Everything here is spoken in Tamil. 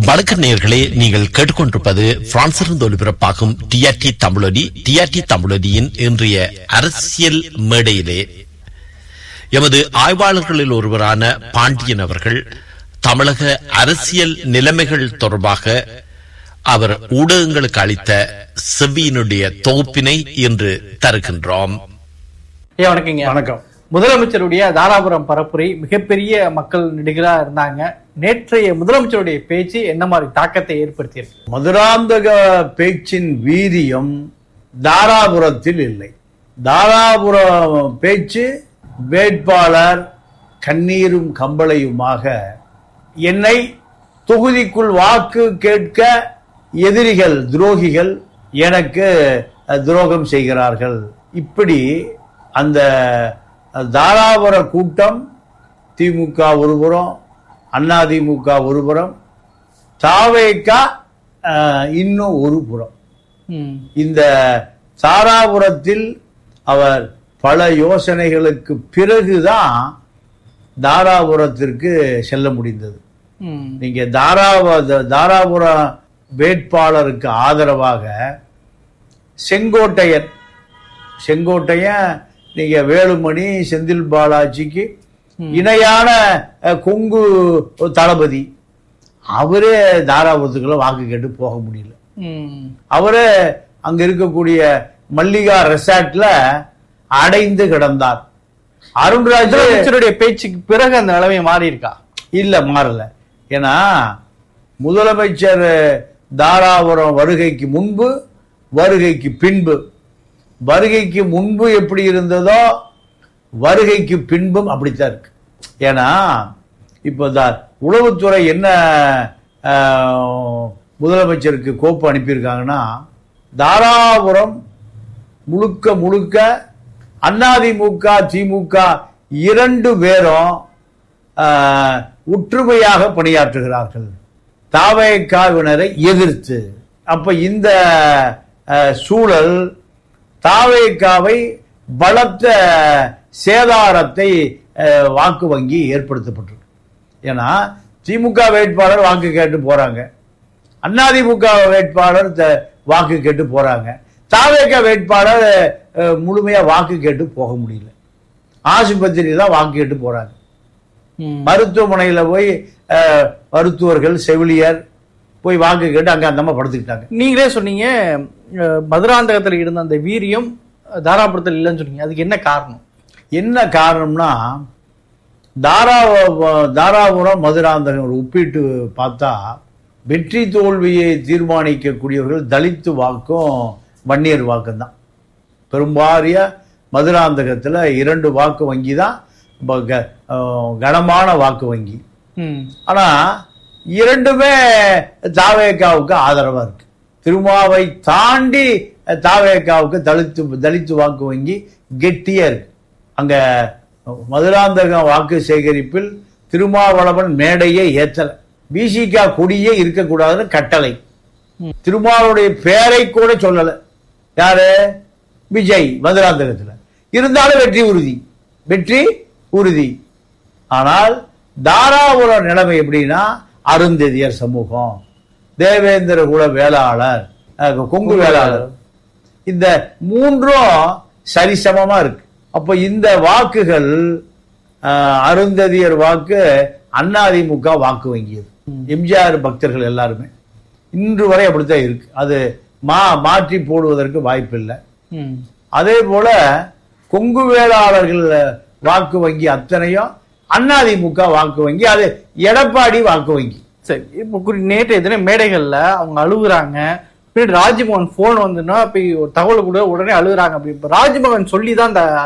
வணக்கம் நேயர்களே நீங்கள் கேட்டுக்கொண்டிருப்பது பிரான்சிலிருந்து ஒலிபரப்பாகும் டிஆர்டி தமிழொலி டிஆர்டி தமிழொலியின் இன்றைய அரசியல் மேடையிலே எமது ஆய்வாளர்களில் ஒருவரான பாண்டியன் அவர்கள் தமிழக அரசியல் நிலைமைகள் தொடர்பாக அவர் ஊடகங்களுக்கு அளித்த செவ்வியினுடைய தொகுப்பினை இன்று தருகின்றோம் ஐயா வணக்கங்க வணக்கம் முதலமைச்சருடைய தாராபுரம் பரப்புரை மிகப்பெரிய மக்கள் நெடுகளா இருந்தாங்க நேற்றைய முதலமைச்சருடைய பேச்சு என்ன மாதிரி தாக்கத்தை ஏற்படுத்தியிருக்கு மதுராந்தக பேச்சின் வீரியம் தாராபுரத்தில் இல்லை தாராபுரம் பேச்சு வேட்பாளர் கண்ணீரும் கம்பளையுமாக என்னை தொகுதிக்குள் வாக்கு கேட்க எதிரிகள் துரோகிகள் எனக்கு அஹ், துரோகம் செய்கிறார்கள் இப்படி அந்த அஹ், தாராபுர கூட்டம் திமுக ஒருபுறம் அதிமுக ஒருபுறம் தாவேக்கா இன்னும் ஒரு புறம் ம். இந்த தாராபுரத்தில் அவர் பல யோசனைகளுக்கு பிறகுதான் தாராபுரத்திற்கு செல்ல முடிந்தது ம். நீங்க தாராப தாராபுரம் வேட்பாளருக்கு ஆதரவாக செங்கோட்டையன் செங்கோட்டையன் நீங்க வேலுமணி செந்தில் பாலாஜிக்கு இணையான அஹ், கொங்கு தளபதி அவரே தாராபுரத்துக்குள்ள வாக்கு கேட்டு போக முடியல ம். அவரு அங்க இருக்கக்கூடிய மல்லிகா ரெசார்ட்ல அடைந்து கிடந்தார் அருண்ராஜ் முதலமைச்சருடைய பேச்சுக்கு பிறகு அந்த நிலைமை மாறி இருக்கா இல்ல மாறல ஏன்னா முதலமைச்சர் தாராபுரம் வருகைக்கு முன்பு வருகைக்கு பின்பு வருகைக்கு முன்பு எப்படி இருந்ததோ வருகைக்கு பின்பும் அப்படித்தான் இருக்கு ஏன்னா இப்போ த- உளவுத்துறை என்ன ஆஹ், முதலமைச்சருக்கு கோப்பு அனுப்பியிருக்காங்கன்னா தாராபுரம் முழுக்க முழுக்க அதிமுக திமுக இரண்டு பேரும் ஆஹ், ஒற்றுமையாக பணியாற்றுகிறார்கள் தாவேக்காவினரை எதிர்த்து அப்ப இந்த ஆஹ், சூழல் தாவேக்காவை பலத்த சேதாரத்தை ஆஹ், வாக்கு வங்கி ஏற்படுத்தப்பட்டிருக்கு ஏன்னா திமுக வேட்பாளர் வாக்கு கேட்டு போறாங்க அதிமுக வேட்பாளர் த- வாக்கு கேட்டு போறாங்க தாவேக வேட்பாளர் அஹ், முழுமையா வாக்கு கேட்டு போக முடியல ஆஸ்பத்திரி தான் வாக்கு கேட்டு போறாங்க ம். மருத்துவமனையில போய் அஹ், மருத்துவர்கள் செவிலியர் போய் வாக்கு கேட்டு அங்க அந்தம்மா படுத்துக்கிட்டாங்க நீங்களே சொன்னீங்க அஹ், மதுராந்தகத்துல இருந்த அந்த வீரியம் அஹ், தாராபுரத்தில் இல்லைன்னு சொன்னீங்க அதுக்கு என்ன காரணம் என்ன காரணம்னா தாரா தாராபுரம் மதுராந்தகம் ஒரு ஒப்பிட்டு பார்த்தா வெற்றி தோல்வியை தீர்மானிக்கக்கூடியவர்கள் தலித்து வாக்கும் வன்னியர் வாக்கும் தான் பெரும்பாரிய மதுராந்தகத்தில் இரண்டு வாக்கு வங்கி தான் ப- க- அஹ் கனமான வாக்கு வங்கி ம். ஆனா இரண்டுமே தாவேக்காவுக்கு ஆதரவா இருக்கு திருமாவை தாண்டி தாவேக்காவுக்கு தலித்து தலித்து வாக்கு வங்கி கெட்டியா இருக்கு அங்க மதுராந்தகம் வாக்கு சேகரிப்பில் திருமாவளவன் மேடையே ஏத்தல பிசிகா கொடியே இருக்கக்கூடாதுன்னு கட்டளை திருமாவளுடைய பேரை கூட சொல்லல யாரு விஜய் மதுராந்தகத்துல இருந்தாலும் வெற்றி உறுதி வெற்றி உறுதி ஆனால் தாராபுரம் நிலைமை எப்படின்னா அருந்ததியர் சமூகம் தேவேந்திர குல வேளாளர் அஹ், கொங்கு வேளாளர் இந்த மூன்றும் சரிசமமா இருக்கு அப்ப இந்த வாக்குகள் அஹ், அருந்ததியர் வாக்கு அதிமுக வாக்கு வங்கியது எம்ஜிஆர் பக்தர்கள் எல்லாருமே இன்று வரை அப்படித்தான் இருக்கு அது மா மாற்றி போடுவதற்கு வாய்ப்பில்லை ம். அதே போல கொங்கு வேளாளர்கள் வாக்கு வங்கி அத்தனையும் அதிமுக வாக்கு வங்கி அது எடப்பாடி வாக்கு வங்கி சரி இப்போ குறி நேற்றைய தினம் மேடைகள்ல அவங்க அழுகுறாங்க பின்னாடி ராஜ்மோகன் போன் வந்துன்னா போய் ஒரு தகவல் கூட உடனே அழுகுறாங்க அப்படி இப்ப ராஜ்மோகன் சொல்லி தான் அந்த